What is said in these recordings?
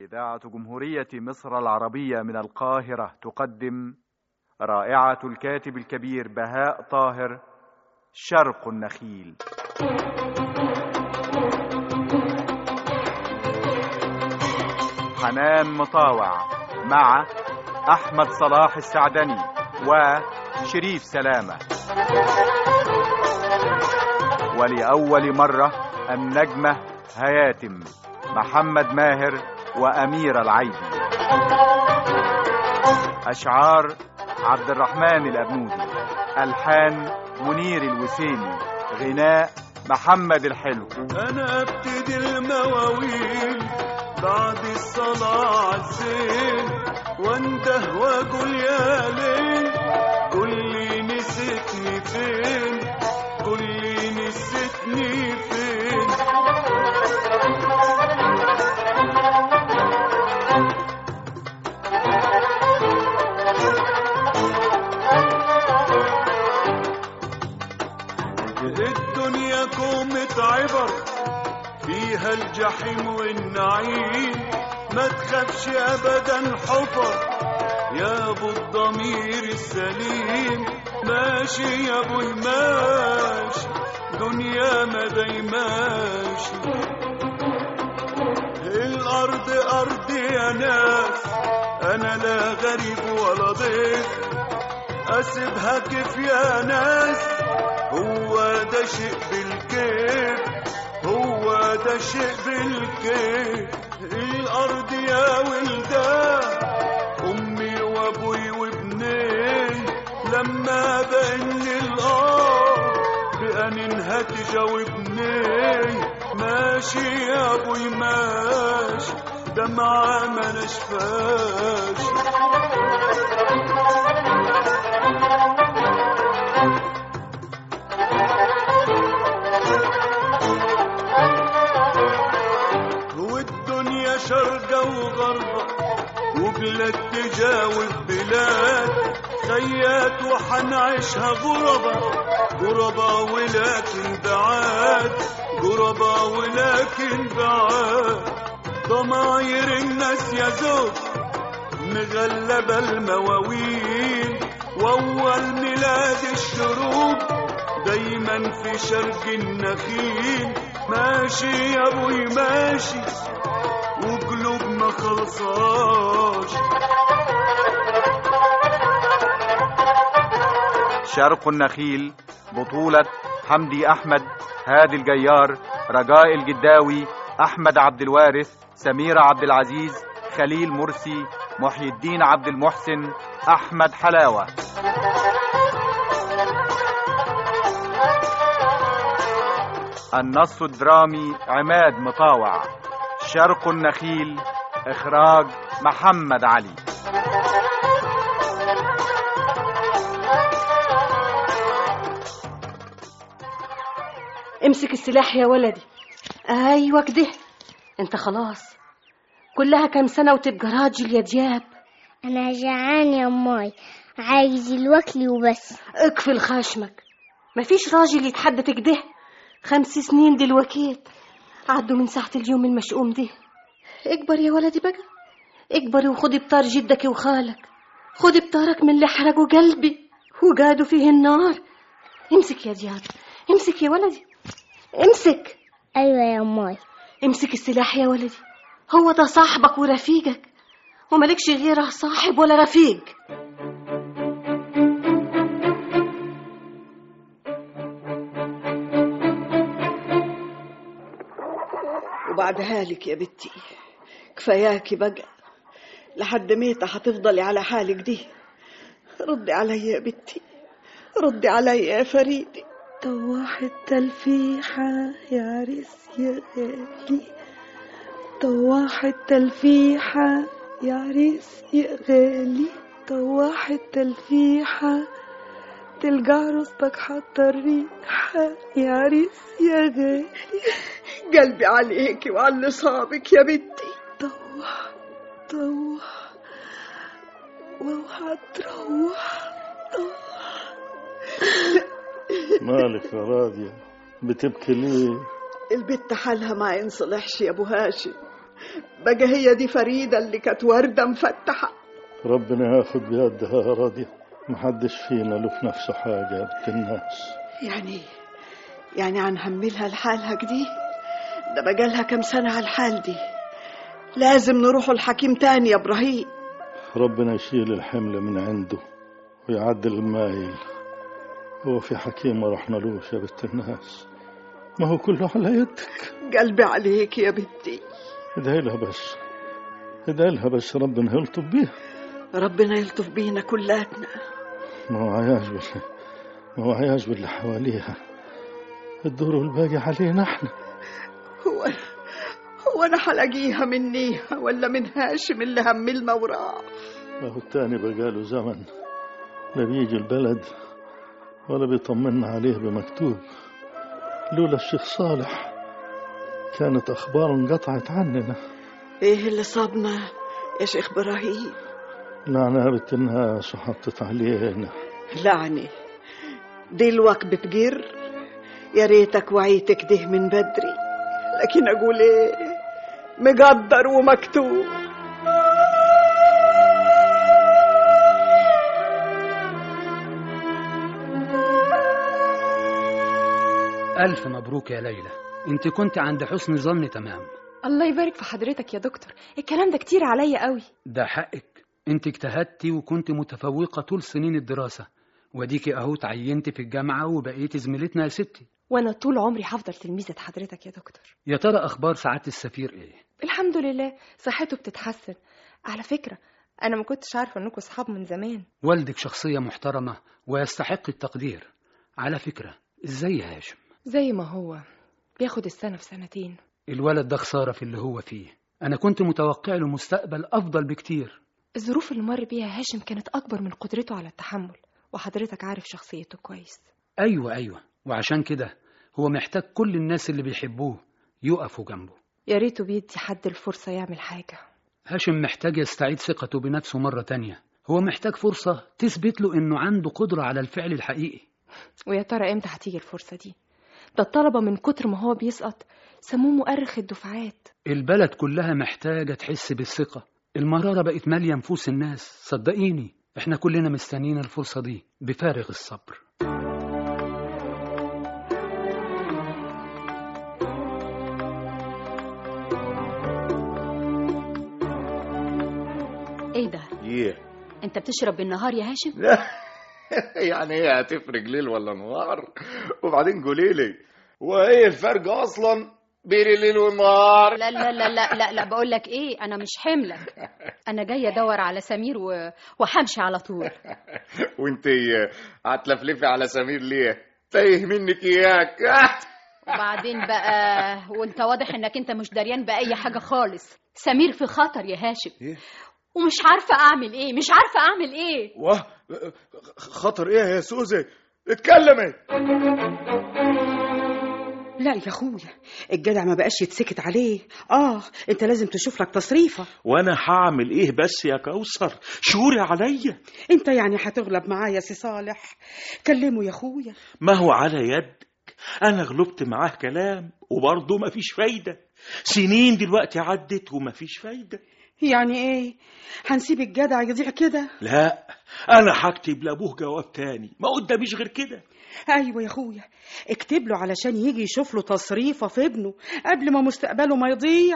إذاعة جمهورية مصر العربية من القاهرة تقدم رائعة الكاتب الكبير بهاء طاهر شرق النخيل حنان مطاوع مع أحمد صلاح السعدني وشريف سلامة ولأول مرة النجمة هياتم محمد ماهر وأمير العيدي أشعار عبد الرحمن الأبنودي ألحان منير الوسيمي غناء محمد الحلو انا ابتدي المواويل بعد الصلاة عالزين وانده واقول يا ليل قول لي نسيتني فين قول لي نسيتني فين الدنيا كومة عبر فيها الجحيم والنعيم ما تخافش ابدا حفر يا ابو الضمير السليم ماشي يا ابو الماشي دنيا ما دايماشي الارض ارضي يا ناس انا لا غريب ولا ضيف اسيبها كيف يا ناس هو ده شيء بالكيف هو ده شيء بالكيف الارض يا ولدان امي وابوي وابني لما بان الارض بأنها تجاوبني ماشي يا ابوي ماشي دمعة ما نشفاش والدنيا شرقة وغربة وبلاد تجاوب بلاد خيات وحنعيشها غربة غربة ولكن بعاد غربة ولكن بعاد ضماير الناس يا زوج مغلبة المواويل وأول ميلاد الشروق دايما في شرق النخيل ماشي يا ابوي ماشي وقلوب ما خلصاش شرق النخيل بطولة حمدي أحمد هادي الجيار رجاء الجداوي أحمد عبد الوارث سميرة عبد العزيز خليل مرسي محي الدين عبد المحسن أحمد حلاوة النص الدرامي عماد مطاوع شرق النخيل إخراج محمد علي امسك السلاح يا ولدي ايوه كده انت خلاص كلها كام سنه وتبقى راجل يا دياب انا جعان يا ماي عايز الوكل وبس اقفل خشمك مفيش راجل يتحدى كده خمس سنين دلوكيت عدوا من ساعة اليوم المشؤوم ده اكبر يا ولدي بقى اكبر وخدي بطار جدك وخالك خدي بطارك من اللي حرقوا قلبي وجادوا فيه النار امسك يا دياب امسك يا ولدي امسك ايوه يا ماي امسك السلاح يا ولدي هو ده صاحبك ورفيقك وملكش غيره صاحب ولا رفيق وبعدها لك يا بنتي كفاياكي بقى لحد ميتة هتفضلي على حالك دي ردي عليا يا بنتي ردي عليا يا فريدي طواح التلفيحة يا عريس يا غالي طواح التلفيحة يا عريس يا غالي طواح التلفيحة تلقى عروستك حاطة الريحة يا عريس يا غالي قلبي عليكي وعلى صابك يا بنتي طوح طوح وهتروح طوح مالك يا راضية بتبكي ليه البت حالها ما ينصلحش يا ابو هاشم بقى هي دي فريدة اللي كانت وردة مفتحة ربنا ياخد بيدها يا راضية محدش فينا له في نفسه حاجة يا بنت الناس يعني يعني هنهملها لحالها كدي ده بقالها كام سنة على الحال دي لازم نروحوا الحكيم تاني يا إبراهيم ربنا يشيل الحمل من عنده ويعدل المايل هو في حكيم ما رحنالوش يا بنت الناس ما هو كله على يدك قلبي عليك يا بنتي ادعي لها بس ادعي لها بس ربنا يلطف بيها ربنا يلطف بينا كلاتنا ما هو عياش بال ما هو عياش باللي حواليها الدور والباقي علينا احنا هو هو أنا حلاقيها منيها ولا من هاشم اللي هملنا وراه ما هو التاني بقاله زمن لا بيجي البلد ولا بيطمنا عليه بمكتوب لولا الشيخ صالح كانت أخباره انقطعت عننا إيه اللي صابنا يا شيخ إبراهيم لعنة بنت الناس وحطت علينا لعني دي الوقت بتجر يا ريتك وعيتك ده من بدري لكن أقول إيه مقدر ومكتوب ألف مبروك يا ليلى أنت كنت عند حسن ظن تمام الله يبارك في حضرتك يا دكتور الكلام ده كتير عليا قوي ده حقك أنت اجتهدتي وكنت متفوقة طول سنين الدراسة وديكي أهو تعينت في الجامعة وبقيتي زميلتنا يا ستي وانا طول عمري هفضل تلميذة حضرتك يا دكتور يا ترى أخبار سعادة السفير إيه؟ الحمد لله صحته بتتحسن على فكرة انا ما كنتش عارفة انكم اصحاب من زمان والدك شخصية محترمة ويستحق التقدير على فكرة إزاي يا هاشم؟ زي ما هو بياخد السنة في سنتين الولد ده خسارة في اللي هو فيه أنا كنت متوقع له مستقبل أفضل بكتير الظروف اللي مر بيها هاشم كانت اكبر من قدرته على التحمل وحضرتك عارف شخصيته كويس أيوة أيوة وعشان كده هو محتاج كل الناس اللي بيحبوه يقفوا جنبه يا ريته بيدي حد الفرصة يعمل حاجة هاشم محتاج يستعيد ثقته بنفسه مرة تانية هو محتاج فرصة تثبت له إنه عنده قدرة على الفعل الحقيقي ويا ترى امتى هتيجي الفرصة دي ده الطلبة من كتر ما هو بيسقط سموه مؤرخ الدفعات البلد كلها محتاجة تحس بالثقة المرارة بقت مالية نفوس الناس صدقيني احنا كلنا مستنيين الفرصة دي بفارغ الصبر ايه ده ايه انت بتشرب بالنهار يا هاشم لا يعني ايه هتفرق ليل ولا نهار وبعدين قولي لي وايه الفرق اصلا بين الليل والنهار لا لا لا لا لا, لا بقول لك ايه انا مش حملك انا جايه ادور على سمير و... وهمشي على طول وانت هتلفلفي على سمير ليه تايه منك اياك وبعدين بقى وانت واضح انك انت مش دريان باي حاجه خالص سمير في خطر يا هاشم إيه؟ ومش عارفه اعمل ايه مش عارفه اعمل ايه واه خطر ايه يا سوزي اتكلمي لا يا اخويا الجدع ما بقاش يتسكت عليه اه انت لازم تشوف لك تصريفه وانا هعمل ايه بس يا كوثر شوري عليا انت يعني هتغلب معاه يا سي صالح كلمه يا اخويا ما هو على يدك انا غلبت معاه كلام وبرضه مفيش فايده سنين دلوقتي عدت ومفيش فايده يعني ايه هنسيب الجدع يضيع كده لا انا هكتب لابوه جواب تاني ما قداميش غير كده ايوه يا اخويا اكتب له علشان يجي يشوف له تصريفه في ابنه قبل ما مستقبله ما يضيع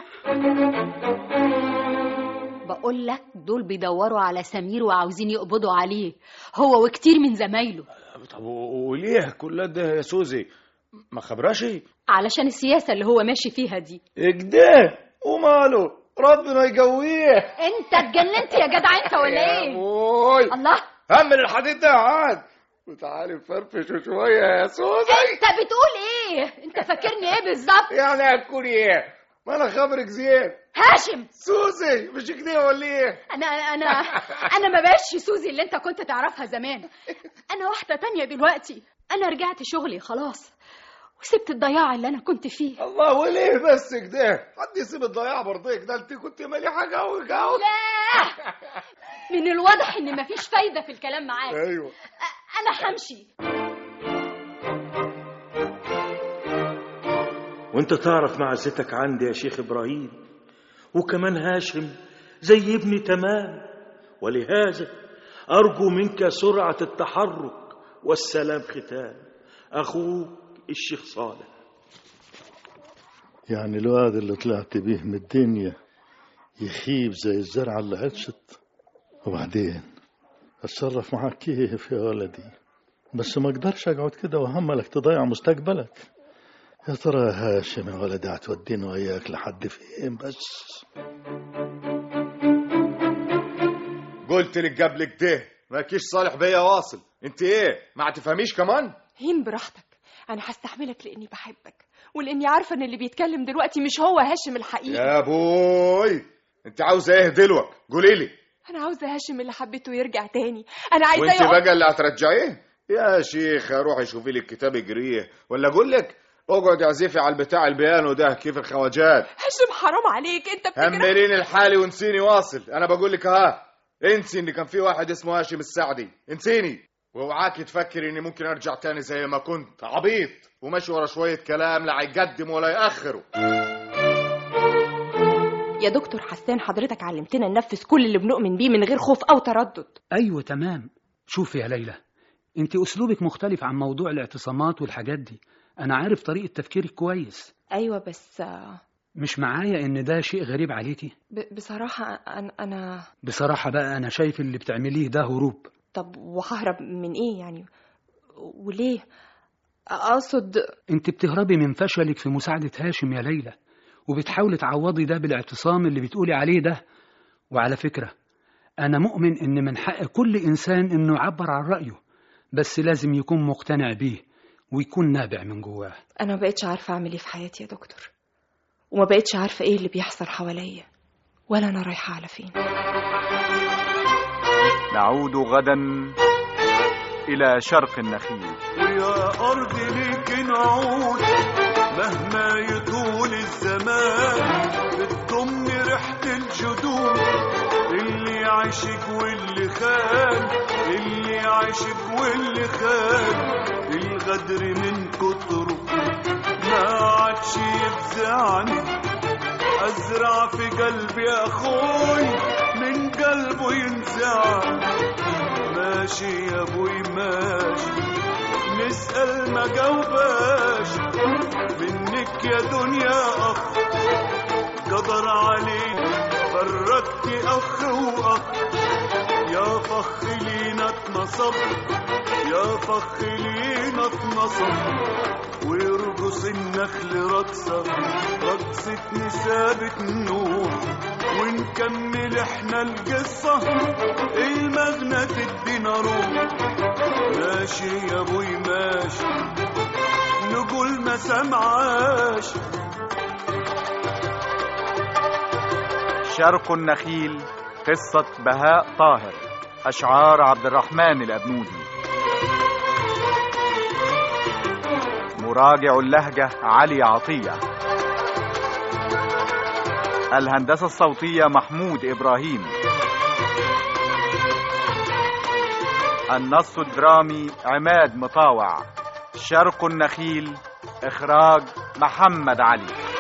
بقول لك دول بيدوروا على سمير وعاوزين يقبضوا عليه هو وكتير من زمايله طب وليه كل ده يا سوزي ما خبراش علشان السياسه اللي هو ماشي فيها دي اكده وماله ربنا يقويه انت اتجننت يا جدع انت ولا يا ايه بوي الله همل الحديد ده عاد وتعالي فرفش شويه يا سوزي انت بتقول ايه انت فاكرني ايه بالظبط يعني هتكون ايه ما انا خبرك زين هاشم سوزي مش كده ولا ايه انا انا انا ما بقاش سوزي اللي انت كنت تعرفها زمان انا واحده تانية دلوقتي انا رجعت شغلي خلاص وسبت الضياع اللي انا كنت فيه الله وليه بس كده حد يسيب الضياع برضيك ده انت كنت مليحه قوي قوي لا من الواضح ان مفيش فايده في الكلام معاك ايوه انا همشي وانت تعرف معزتك عندي يا شيخ ابراهيم وكمان هاشم زي ابني تمام ولهذا أرجو منك سرعة التحرك والسلام ختام أخوك الشيخ صالح يعني الواد اللي طلعت بيه من الدنيا يخيب زي الزرعة اللي عطشت وبعدين اتصرف معاك كيف يا ولدي بس ما اقدرش اقعد كده وهملك تضيع مستقبلك يا ترى يا هاشم يا ولدي هتوديني وياك لحد فين بس قلت لك قبل كده مالكيش صالح بيا واصل انت ايه ما تفهميش كمان هين براحتك انا هستحملك لاني بحبك ولاني عارفه ان اللي بيتكلم دلوقتي مش هو هاشم الحقيقي يا بوي انت عاوزه ايه دلوك قولي لي انا عاوزه هاشم اللي حبيته يرجع تاني انا عايزاه وانت يقعد- بقى اللي هترجعيه يا شيخة روحي شوفي لي الكتاب اجريه ولا اقول لك اقعد اعزفي على البتاع البيانو ده كيف الخواجات هاشم حرام عليك انت بتجرح همرين الحالي ونسيني واصل انا بقول لك ها انسي ان كان في واحد اسمه هاشم السعدي انسيني واوعاكي تفكري اني ممكن ارجع تاني زي ما كنت عبيط وماشي ورا شويه كلام لا هيقدم ولا ياخروا يا دكتور حسان حضرتك علمتنا ننفذ كل اللي بنؤمن بيه من غير خوف او تردد أيوة تمام شوفي يا ليلى أنت أسلوبك مختلف عن موضوع الاعتصامات والحاجات دي أنا عارف طريقة تفكيرك كويس ايوه بس آه، مش معايا إن ده شيء غريب عليكي ب- بصراحه انا انا بصراحة بقى أنا شايف اللي بتعمليه ده هروب طب وههرب من ايه يعني وليه اقصد أنت بتهربي من فشلك في مساعدة هاشم يا ليلى وبتحاولي تعوضي ده بالاعتصام اللي بتقولي عليه ده وعلى فكرة أنا مؤمن إن من حق كل إنسان إنه يعبر عن رأيه بس لازم يكون مقتنع بيه ويكون نابع من جواه انا ما بقتش عارفه اعمل ايه في حياتي يا دكتور وما بقتش عارفه ايه اللي بيحصل حواليا ولا انا رايحه على فين نعود غدا إلى شرق النخيل ويا أرض ليك نعود مهما يطول الزمان بتضم ريحة الجدود اللي عاشق واللي خان اللي عاشق واللي خان الغدر من كتره ما عادش يفزعني أزرع في قلبي أخوي من قلبه ينزعني ماشي يا ابوي ماشي نسأل ما جاوباش منك يا دنيا أخ قدر عليك فرقت أخ وأخ يا فخ لينا اتنصب يا فخ لينا اتنصب ويرقص النخل رقصة رقصة نسابة نوح ونكمل احنا القصة المغنى تدينا روح ماشي يا ابوي ماشي نقول ما سمعاش شرق النخيل قصة بهاء طاهر أشعار عبد الرحمن الأبنودي مراجع اللهجة علي عطية الهندسة الصوتية محمود إبراهيم النص الدرامي عماد مطاوع شرق النخيل إخراج محمد علي